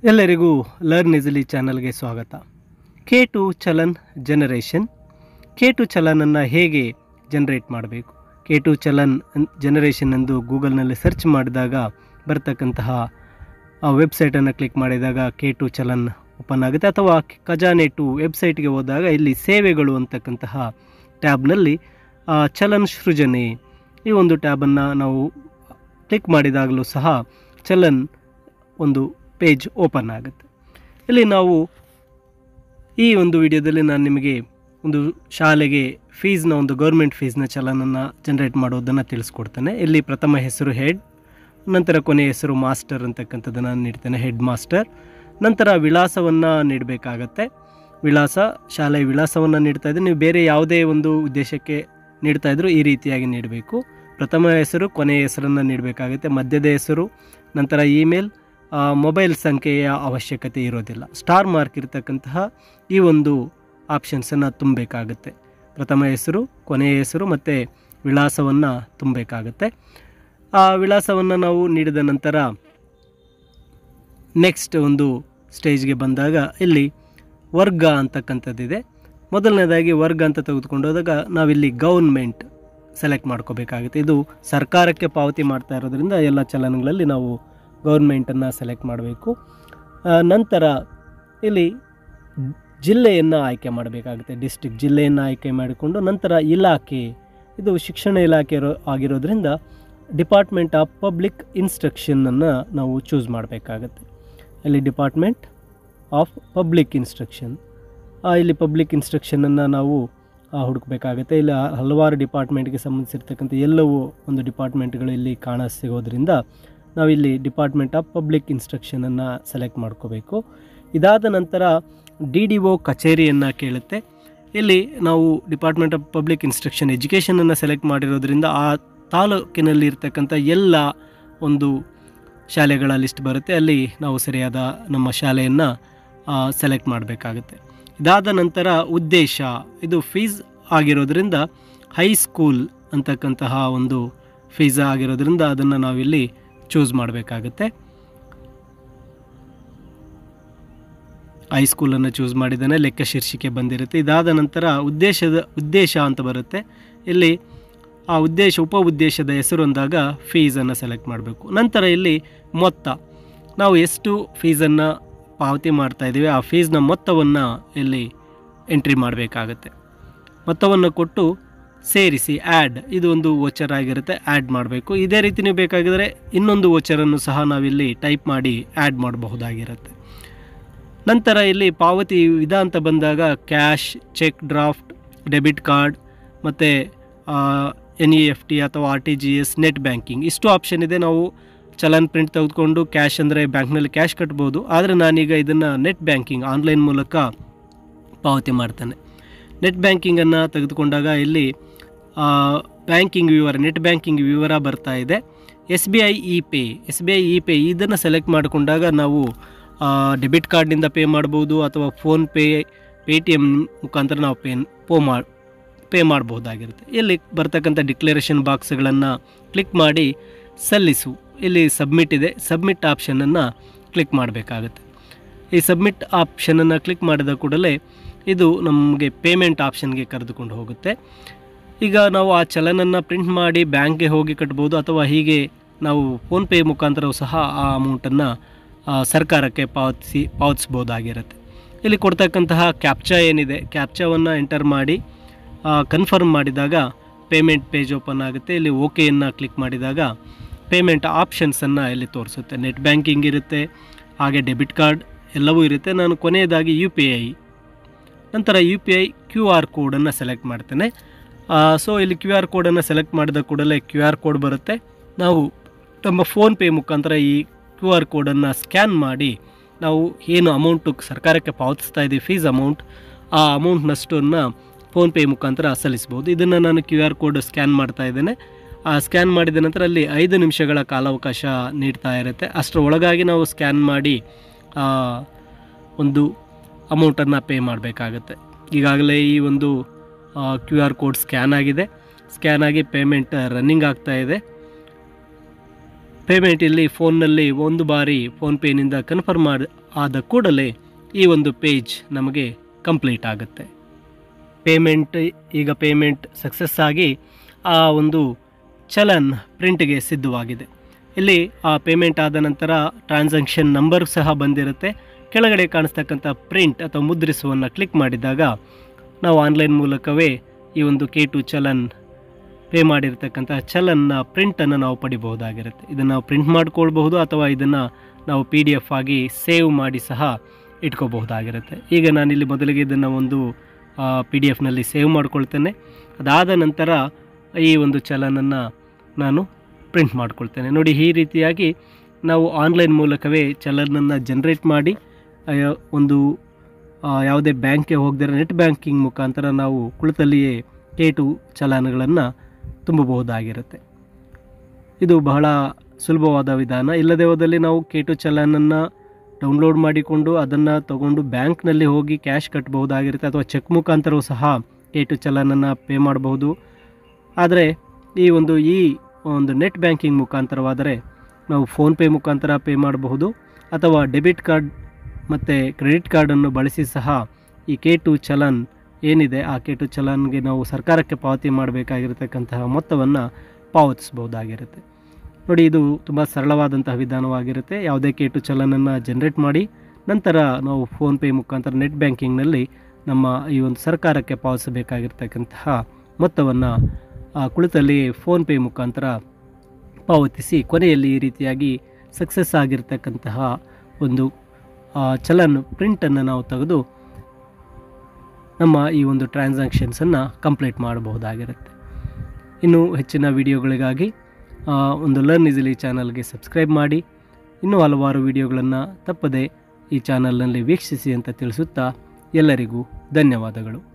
ಎಲ್ಲರಿಗೂ learn easily ಚಾನಲ್ಗೆ ಸ್ವಾಗತ K two challan generation K two ಚಲನನ್ನು ಹೇಗೆ ಜನರೇಟ್ ಮಾಡಬೇಕು ಕೆ ಟು ಚಲನ್ ಜನರೇಷನ್ ಎಂದು ಗೂಗಲ್ನಲ್ಲಿ ಸರ್ಚ್ ಮಾಡಿದಾಗ ಬರ್ತಕ್ಕಂತಹ ಆ ವೆಬ್ಸೈಟನ್ನು ಕ್ಲಿಕ್ ಮಾಡಿದಾಗ ಕೆ ಟು ಚಲನ್ ಓಪನ್ ಆಗುತ್ತೆ ಅಥವಾ ಖಜಾನೆ ಟು ವೆಬ್ಸೈಟ್ಗೆ ಹೋದಾಗ ಇಲ್ಲಿ ಸೇವೆಗಳು ಅಂತಕ್ಕಂತಹ ಟ್ಯಾಬ್ನಲ್ಲಿ ಆ, ಚಲನ್ ಸೃಜನೆ ಈ ಒಂದು ಟ್ಯಾಬನ್ನು ನಾವು ಕ್ಲಿಕ್ ಮಾಡಿದಾಗಲೂ ಸಹ ಚಲನ್ ಒಂದು ಪೇಜ್ ಓಪನ್ ಆಗುತ್ತೆ ಇಲ್ಲಿ ನಾವು ಈ ಒಂದು ವಿಡಿಯೋದಲ್ಲಿ ನಾನು ನಿಮಗೆ ಒಂದು ಶಾಲೆಗೆ ಫೀಸ್ನ ಒಂದು ಗೌರ್ಮೆಂಟ್ ಫೀಸ್ನ ಚಲನನ್ನು ಜನರೇಟ್ ಮಾಡೋದನ್ನು ತಿಳಿಸ್ಕೊಡ್ತೇನೆ ಇಲ್ಲಿ ಪ್ರಥಮ ಹೆಸರು ಹೆಡ್ ನಂತರ ಕೊನೆಯ ಹೆಸರು ಮಾಸ್ಟರ್ ಅಂತಕ್ಕಂಥದ್ದನ್ನು ನೀಡ್ತೇನೆ ಹೆಡ್ ಮಾಸ್ಟರ್ ನಂತರ ವಿಳಾಸವನ್ನು ನೀಡಬೇಕಾಗತ್ತೆ ವಿಳಾಸ ಶಾಲೆಯ ವಿಳಾಸವನ್ನು ನೀಡ್ತಾ ಇದ್ದರೆ ನೀವು ಬೇರೆ ಯಾವುದೇ ಒಂದು ಉದ್ದೇಶಕ್ಕೆ ನೀಡ್ತಾ ಇದ್ದರೂ ಈ ರೀತಿಯಾಗಿ ನೀಡಬೇಕು ಪ್ರಥಮ ಹೆಸರು ಕೊನೆಯ ಹೆಸರನ್ನು ನೀಡಬೇಕಾಗುತ್ತೆ ಮಧ್ಯದ ಹೆಸರು ನಂತರ ಇಮೇಲ್ ಆ, ಮೊಬೈಲ್ ಸಂಖ್ಯೆಯ ಅವಶ್ಯಕತೆ ಇರೋದಿಲ್ಲ ಸ್ಟಾರ್ ಮಾರ್ಕ್ ಇರತಕ್ಕಂತಹ ಈ ಒಂದು ಆಪ್ಷನ್ಸನ್ನು ತುಂಬಬೇಕಾಗುತ್ತೆ ಪ್ರಥಮ ಹೆಸರು ಕೊನೆಯ ಹೆಸರು ಮತ್ತು ವಿಳಾಸವನ್ನು ತುಂಬಬೇಕಾಗುತ್ತೆ ಆ ವಿಳಾಸವನ್ನು ನಾವು ನೀಡಿದ ನಂತರ ನೆಕ್ಸ್ಟ್ ಒಂದು ಸ್ಟೇಜ್ಗೆ ಬಂದಾಗ ಇಲ್ಲಿ ವರ್ಗ ಅಂತಕ್ಕಂಥದ್ದಿದೆ ಮೊದಲನೇದಾಗಿ ವರ್ಗ ಅಂತ ತೆಗೆದುಕೊಂಡು ಹೋದಾಗ ನಾವಿಲ್ಲಿ ಗೌರ್ಮೆಂಟ್ ಸೆಲೆಕ್ಟ್ ಮಾಡ್ಕೋಬೇಕಾಗುತ್ತೆ ಇದು ಸರ್ಕಾರಕ್ಕೆ ಪಾವತಿ ಮಾಡ್ತಾ ಇರೋದ್ರಿಂದ ಎಲ್ಲ ಚಲನಗಳಲ್ಲಿ ನಾವು ಗೌರ್ಮೆಂಟನ್ನು ಸೆಲೆಕ್ಟ್ ಮಾಡಬೇಕು ನಂತರ ಇಲ್ಲಿ ಜಿಲ್ಲೆಯನ್ನು ಆಯ್ಕೆ ಮಾಡಬೇಕಾಗುತ್ತೆ ಡಿಸ್ಟಿಕ್ ಜಿಲ್ಲೆಯನ್ನು ಆಯ್ಕೆ ಮಾಡಿಕೊಂಡು ನಂತರ ಇಲಾಖೆ ಇದು ಶಿಕ್ಷಣ ಇಲಾಖೆ ಇರೋ ಆಗಿರೋದ್ರಿಂದ ಡಿಪಾರ್ಟ್ಮೆಂಟ್ ಆಫ್ ಪಬ್ಲಿಕ್ ಇನ್ಸ್ಟ್ರಕ್ಷನನ್ನು ನಾವು ಚೂಸ್ ಮಾಡಬೇಕಾಗತ್ತೆ ಇಲ್ಲಿ ಡಿಪಾರ್ಟ್ಮೆಂಟ್ ಆಫ್ ಪಬ್ಲಿಕ್ ಇನ್ಸ್ಟ್ರಕ್ಷನ್ ಇಲ್ಲಿ ಪಬ್ಲಿಕ್ ಇನ್ಸ್ಟ್ರಕ್ಷನನ್ನು ನಾವು ಆ, ಹುಡುಕಬೇಕಾಗುತ್ತೆ ಇಲ್ಲಿ ಹ- ಹಲವಾರು ಡಿಪಾರ್ಟ್ಮೆಂಟ್ಗೆ ಸಂಬಂಧಿಸಿರ್ತಕ್ಕಂಥ ಎಲ್ಲವೂ ಒಂದು ಡಿಪಾರ್ಟ್ಮೆಂಟ್ಗಳು ಇಲ್ಲಿ ಕಾಣ ಸಿಗೋದ್ರಿಂದ ನಾವಿಲ್ಲಿ ಡಿಪಾರ್ಟ್ಮೆಂಟ್ ಆಫ್ ಪಬ್ಲಿಕ್ ಇನ್ಸ್ಟ್ರಕ್ಷನನ್ನು ಸೆಲೆಕ್ಟ್ ಮಾಡ್ಕೋಬೇಕು ಇದಾದ ನಂತರ ಡಿ ಡಿ ಒ ಕಚೇರಿಯನ್ನು ಕೇಳುತ್ತೆ ಇಲ್ಲಿ ನಾವು ಡಿಪಾರ್ಟ್ಮೆಂಟ್ ಆಫ್ ಪಬ್ಲಿಕ್ ಇನ್ಸ್ಟ್ರಕ್ಷನ್ ಎಜುಕೇಷನನ್ನು ಸೆಲೆಕ್ಟ್ ಮಾಡಿರೋದ್ರಿಂದ ಆ ತಾಲೂಕಿನಲ್ಲಿ ಇರ್ತಕ್ಕಂಥ ಎಲ್ಲ ಒಂದು ಶಾಲೆಗಳ ಲಿಸ್ಟ್ ಬರುತ್ತೆ ಅಲ್ಲಿ ನಾವು ಸರಿಯಾದ ನಮ್ಮ ಶಾಲೆಯನ್ನು ಸೆಲೆಕ್ಟ್ ಮಾಡಬೇಕಾಗುತ್ತೆ ಇದಾದ ನಂತರ ಉದ್ದೇಶ ಇದು ಫೀಸ್ ಆಗಿರೋದ್ರಿಂದ ಹೈಸ್ಕೂಲ್ ಅಂತಕ್ಕಂತಹ ಒಂದು ಫೀಸ್ ಆಗಿರೋದ್ರಿಂದ ಅದನ್ನು ನಾವಿಲ್ಲಿ ಚೂಸ್ ಮಾಡಬೇಕಾಗುತ್ತೆ ಹೈಸ್ಕೂಲನ್ನು ಚೂಸ್ ಮಾಡಿದ್ದಾನೆ ಲೆಕ್ಕ ಶೀರ್ಷಿಕೆ ಬಂದಿರುತ್ತೆ ಇದಾದ ನಂತರ ಉದ್ದೇಶದ ಉದ್ದೇಶ ಅಂತ ಬರುತ್ತೆ ಇಲ್ಲಿ ಆ ಉದ್ದೇಶ ಉಪ ಉದ್ದೇಶದ ಹೆಸರು ಅಂದಾಗ ಫೀಸನ್ನು ಸೆಲೆಕ್ಟ್ ಮಾಡಬೇಕು ನಂತರ ಇಲ್ಲಿ ಮೊತ್ತ ನಾವು ಎಷ್ಟು ಫೀಸನ್ನು ಪಾವತಿ ಮಾಡ್ತಾ ಇದ್ದೀವಿ ಆ ಫೀಸ್ನ ಮೊತ್ತವನ್ನು ಇಲ್ಲಿ ಎಂಟ್ರಿ ಮಾಡಬೇಕಾಗತ್ತೆ ಮೊತ್ತವನ್ನು ಕೊಟ್ಟು ಸೇರಿಸಿ ಆ್ಯಡ್ ಇದು ಒಂದು ವೋಚರ್ ಆಗಿರುತ್ತೆ ಆ್ಯಡ್ ಮಾಡಬೇಕು ಇದೇ ರೀತಿ ನೀವು ಬೇಕಾಗಿದ್ದರೆ ಇನ್ನೊಂದು ವೋಚರನ್ನು ಸಹ ನಾವಿಲ್ಲಿ ಟೈಪ್ ಮಾಡಿ ಆ್ಯಡ್ ಮಾಡಬಹುದಾಗಿರುತ್ತೆ ನಂತರ ಇಲ್ಲಿ ಪಾವತಿ ವಿಧ ಅಂತ ಬಂದಾಗ cash cheque draft debit card ಮತ್ತು ಎನ್ ಇ ಎಫ್ ಟಿ ಅಥವಾ R T G S net banking ಇಷ್ಟು ಆಪ್ಷನ್ ಇದೆ ನಾವು ಚಲನ್ ಪ್ರಿಂಟ್ ತೆಗೆದುಕೊಂಡು ಕ್ಯಾಶ್ ಅಂದರೆ ಬ್ಯಾಂಕ್ನಲ್ಲಿ ಕ್ಯಾಶ್ ಕಟ್ಬೋದು ಆದರೆ ನಾನೀಗ ಇದನ್ನು ನೆಟ್ ಬ್ಯಾಂಕಿಂಗ್ ಆನ್ಲೈನ್ ಮೂಲಕ ಪಾವತಿ ಮಾಡ್ತಾನೆ ನೆಟ್ ಬ್ಯಾಂಕಿಂಗನ್ನು ತೆಗೆದುಕೊಂಡಾಗ ಇಲ್ಲಿ ಬ್ಯಾಂಕಿಂಗ್ ವಿವರ ನೆಟ್ ಬ್ಯಾಂಕಿಂಗ್ ವಿವರ ಬರ್ತಾ ಇದೆ S B I e pay S B I e pay ಇದನ್ನು ಸೆಲೆಕ್ಟ್ ಮಾಡಿಕೊಂಡಾಗ ನಾವು ಡೆಬಿಟ್ ಕಾರ್ಡ್ನಿಂದ ಪೇ ಮಾಡ್ಬೋದು ಅಥವಾ ಫೋನ್ಪೇ ಪೇ ಟಿ ಎಮ್ ಮುಖಾಂತರ ನಾವು ಪೇ ಪೋ ಮಾಡಿ ಪೇ ಮಾಡಬಹುದಾಗಿರುತ್ತೆ ಇಲ್ಲಿ ಬರ್ತಕ್ಕಂಥ ಡಿಕ್ಲರೇಷನ್ ಬಾಕ್ಸ್ಗಳನ್ನು ಕ್ಲಿಕ್ ಮಾಡಿ ಸಲ್ಲಿಸು ಇಲ್ಲಿ ಸಬ್ಮಿಟ್ ಇದೆ ಸಬ್ಮಿಟ್ ಆಪ್ಷನನ್ನು ಕ್ಲಿಕ್ ಮಾಡಬೇಕಾಗುತ್ತೆ ಈ ಸಬ್ಮಿಟ್ ಆಪ್ಷನನ್ನು ಕ್ಲಿಕ್ ಮಾಡಿದ ಕೂಡಲೇ ಇದು ನಮಗೆ ಪೇಮೆಂಟ್ ಆಪ್ಷನ್ಗೆ ಕರೆದುಕೊಂಡು ಹೋಗುತ್ತೆ ಈಗ ನಾವು ಆ ಚಲನನ್ನು ಪ್ರಿಂಟ್ ಮಾಡಿ ಬ್ಯಾಂಕ್ಗೆ ಹೋಗಿ ಕಟ್ಬೋದು ಅಥವಾ ಹೀಗೆ ನಾವು ಫೋನ್ಪೇ ಮುಖಾಂತರವೂ ಸಹ ಆ ಅಮೌಂಟನ್ನು ಸರ್ಕಾರಕ್ಕೆ ಪಾವತಿಸಿ ಪಾವತಿಸ್ಬೋದಾಗಿರುತ್ತೆ ಇಲ್ಲಿ ಕೊಡ್ತಕ್ಕಂತಹ ಕ್ಯಾಪ್ಚಾ ಏನಿದೆ ಕ್ಯಾಪ್ಚಾವನ್ನು ಎಂಟರ್ ಮಾಡಿ ಕನ್ಫರ್ಮ್ ಮಾಡಿದಾಗ ಪೇಮೆಂಟ್ ಪೇಜ್ ಓಪನ್ ಆಗುತ್ತೆ ಇಲ್ಲಿ ಓಕೆಯನ್ನು ಕ್ಲಿಕ್ ಮಾಡಿದಾಗ ಪೇಮೆಂಟ್ ಆಪ್ಷನ್ಸನ್ನು ಇಲ್ಲಿ ತೋರಿಸುತ್ತೆ ನೆಟ್ ಬ್ಯಾಂಕಿಂಗ್ ಇರುತ್ತೆ ಹಾಗೆ ಡೆಬಿಟ್ ಕಾರ್ಡ್ ಎಲ್ಲವೂ ಇರುತ್ತೆ ನಾನು ಕೊನೆಯದಾಗಿ ಯು ಪಿ ಐ ನಂತರ U P I Q R ಕೋಡನ್ನು ಸೆಲೆಕ್ಟ್ ಮಾಡ್ತೇನೆ ಸೊ ಇಲ್ಲಿ ಕ್ಯೂ ಆರ್ ಕೋಡನ್ನು ಸೆಲೆಕ್ಟ್ ಮಾಡಿದ ಕೂಡಲೇ ಕ್ಯೂ ಆರ್ ಕೋಡ್ ಬರುತ್ತೆ ನಾವು ನಮ್ಮ ಫೋನ್ಪೇ ಮುಖಾಂತರ ಈ ಕ್ಯೂ ಆರ್ ಕೋಡನ್ನು ಸ್ಕ್ಯಾನ್ ಮಾಡಿ ನಾವು ಏನು ಅಮೌಂಟು ಸರ್ಕಾರಕ್ಕೆ ಪಾವತಿಸ್ತಾ ಇದ್ದೀವಿ ಫೀಸ್ ಅಮೌಂಟ್ ಆ ಅಮೌಂಟ್ನಷ್ಟನ್ನು ಫೋನ್ಪೇ ಮುಖಾಂತರ ಸಲ್ಲಿಸ್ಬೋದು ಇದನ್ನು ನಾನು ಕ್ಯೂ ಆರ್ ಕೋಡ್ ಸ್ಕ್ಯಾನ್ ಮಾಡ್ತಾ ಇದ್ದೇನೆ ಆ ಸ್ಕ್ಯಾನ್ ಮಾಡಿದ ನಂತರ ಅಲ್ಲಿ ಐದು ನಿಮಿಷಗಳ ಕಾಲಾವಕಾಶ ನೀಡ್ತಾ ಇರುತ್ತೆ ಅಷ್ಟರ ಒಳಗಾಗಿ ನಾವು ಸ್ಕ್ಯಾನ್ ಮಾಡಿ ಆ, ಒಂದು ಅಮೌಂಟನ್ನು ಪೇ ಮಾಡಬೇಕಾಗತ್ತೆ ಈಗಾಗಲೇ ಈ ಒಂದು ಕ್ಯೂ ಆರ್ ಕೋಡ್ ಸ್ಕ್ಯಾನ್ ಆಗಿದೆ ಸ್ಕ್ಯಾನ್ ಆಗಿ ಪೇಮೆಂಟ್ ರನ್ನಿಂಗ್ ಆಗ್ತಾ ಇದೆ ಪೇಮೆಂಟ್ ಇಲ್ಲಿ ಫೋನ್ನಲ್ಲಿ ಒಂದು ಬಾರಿ ಫೋನ್ಪೇನಿಂದ ಕನ್ಫರ್ಮ್ ಮಾಡಿ ಆದ ಕೂಡಲೇ ಈ ಒಂದು ಪೇಜ್ ನಮಗೆ ಕಂಪ್ಲೀಟ್ ಆಗುತ್ತೆ ಪೇಮೆಂಟ್ ಈಗ ಪೇಮೆಂಟ್ ಸಕ್ಸಸ್ ಆಗಿ ಆ ಒಂದು ಚಲನ್ ಪ್ರಿಂಟ್ಗೆ ಸಿದ್ಧವಾಗಿದೆ ಇಲ್ಲಿ ಆ ಪೇಮೆಂಟ್ ಆದ ನಂತರ ಟ್ರಾನ್ಸಾಕ್ಷನ್ ನಂಬರ್ ಸಹ ಬಂದಿರುತ್ತೆ ಕೆಳಗಡೆ ಕಾಣಿಸ್ತಕ್ಕಂಥ ಪ್ರಿಂಟ್ ಅಥವಾ ಮುದ್ರಿಸುವನ್ನು ಕ್ಲಿಕ್ ಮಾಡಿದಾಗ ನಾವು ಆನ್ಲೈನ್ ಮೂಲಕವೇ ಈ ಒಂದು ಕೆ ಟು ಚಲನ್ ಪೇ ಮಾಡಿರ್ತಕ್ಕಂಥ ಚಲನ್ನ ಪ್ರಿಂಟನ್ನು ನಾವು ಪಡಿಬಹುದಾಗಿರುತ್ತೆ ಇದನ್ನು ನಾವು ಪ್ರಿಂಟ್ ಮಾಡ್ಕೊಳ್ಬಹುದು ಅಥವಾ ಇದನ್ನು ನಾವು ಪಿ ಡಿ ಎಫ್ ಆಗಿ ಸೇವ್ ಮಾಡಿ ಸಹ ಇಟ್ಕೋಬಹುದಾಗಿರುತ್ತೆ ಈಗ ನಾನಿಲ್ಲಿ ಮೊದಲಿಗೆ ಇದನ್ನು ಒಂದು ಪಿ ಡಿ ಎಫ್ನಲ್ಲಿ ಸೇವ್ ಮಾಡ್ಕೊಳ್ತೇನೆ ಅದಾದ ನಂತರ ಈ ಒಂದು ಚಲನನ್ನು ನಾನು ಪ್ರಿಂಟ್ ಮಾಡ್ಕೊಳ್ತೇನೆ ನೋಡಿ ಈ ರೀತಿಯಾಗಿ ನಾವು ಆನ್ಲೈನ್ ಮೂಲಕವೇ ಚಲನನ್ನು ಜನ್ರೇಟ್ ಮಾಡಿ ಆ, ಒಂದು ಆ, ಯಾವುದೇ ಬ್ಯಾಂಕ್ಗೆ ಹೋಗದಿರೋ ನೆಟ್ ಬ್ಯಾಂಕಿಂಗ್ ಮುಖಾಂತರ ನಾವು ಕುಳಿತಲ್ಲಿಯೇ ಕೆ ಟು ಚಲನ್ಗಳನ್ನು ತುಂಬಬಹುದಾಗಿರುತ್ತೆ ಇದು ಬಹಳ ಸುಲಭವಾದ ವಿಧಾನ ಇಲ್ಲದೆ ಹೋದಲ್ಲಿ ನಾವು ಕೆ ಟು ಚಲನನ್ನು ಡೌನ್ಲೋಡ್ ಮಾಡಿಕೊಂಡು ಅದನ್ನು ತಗೊಂಡು ಬ್ಯಾಂಕ್ನಲ್ಲಿ ಹೋಗಿ ಕ್ಯಾಶ್ ಕಟ್ಟಬಹುದಾಗಿರುತ್ತೆ ಅಥವಾ ಚೆಕ್ ಮುಖಾಂತರವೂ ಸಹ ಕೆ ಟು ಚಲನನ್ನು ಪೇ ಮಾಡಬಹುದು ಆದರೆ ಈ ಒಂದು ಈ ಒಂದು ನೆಟ್ ಬ್ಯಾಂಕಿಂಗ್ ಮುಖಾಂತರವಾದರೆ ನಾವು ಫೋನ್ಪೇ ಮುಖಾಂತರ ಪೇ ಮಾಡಬಹುದು ಅಥವಾ ಡೆಬಿಟ್ ಕಾರ್ಡ್ ಮತ್ತು ಕ್ರೆಡಿಟ್ ಕಾರ್ಡನ್ನು ಬಳಸಿ ಸಹ ಈ ಕೆ ಟು ಚಲನ್ ಏನಿದೆ ಆ ಕೆ ಟು ಚಲನ್ಗೆ ನಾವು ಸರ್ಕಾರಕ್ಕೆ ಪಾವತಿ ಮಾಡಬೇಕಾಗಿರತಕ್ಕಂತಹ ಮೊತ್ತವನ್ನು ಪಾವತಿಸಬಹುದಾಗಿರುತ್ತೆ ನೋಡಿ ಇದು ತುಂಬ ಸರಳವಾದಂತಹ ವಿಧಾನವಾಗಿರುತ್ತೆ ಯಾವುದೇ ಕೆ ಟು ಚಲನನ್ನು ಜನ್ರೇಟ್ ಮಾಡಿ ನಂತರ ನಾವು ಫೋನ್ಪೇ ಮುಖಾಂತರ ನೆಟ್ ಬ್ಯಾಂಕಿಂಗ್ನಲ್ಲಿ ನಮ್ಮ ಈ ಒಂದು ಸರ್ಕಾರಕ್ಕೆ ಪಾವತಿಸಬೇಕಾಗಿರ್ತಕ್ಕಂತಹ ಮೊತ್ತವನ್ನು ಕುಳಿತಲ್ಲಿ ಫೋನ್ಪೇ ಮುಖಾಂತರ ಪಾವತಿಸಿ ಕೊನೆಯಲ್ಲಿ ಈ ರೀತಿಯಾಗಿ ಸಕ್ಸಸ್ ಆಗಿರ್ತಕ್ಕಂತಹ ಒಂದು ಆ, ಚಲನ್ ಪ್ರಿಂಟನ್ನು ನಾವು ತೆಗೆದು ನಮ್ಮ ಈ ಒಂದು ಟ್ರಾನ್ಸಾಕ್ಷನ್ಸನ್ನು ಕಂಪ್ಲೀಟ್ ಮಾಡಬಹುದಾಗಿರುತ್ತೆ ಇನ್ನು ಹೆಚ್ಚಿನ ವಿಡಿಯೋಗಳಿಗಾಗಿ ಆ, ಒಂದು ಲರ್ನ್ ಇಸಿಲಿ ಚಾನಲ್ಗೆ ಸಬ್ಸ್ಕ್ರೈಬ್ ಮಾಡಿ ಇನ್ನೂ ಹಲವಾರು ವಿಡಿಯೋಗಳನ್ನು ತಪ್ಪದೆ ಈ ಚಾನಲ್ನಲ್ಲಿ ವೀಕ್ಷಿಸಿ ಅಂತ ತಿಳಿಸುತ್ತಾ ಎಲ್ಲರಿಗೂ ಧನ್ಯವಾದಗಳು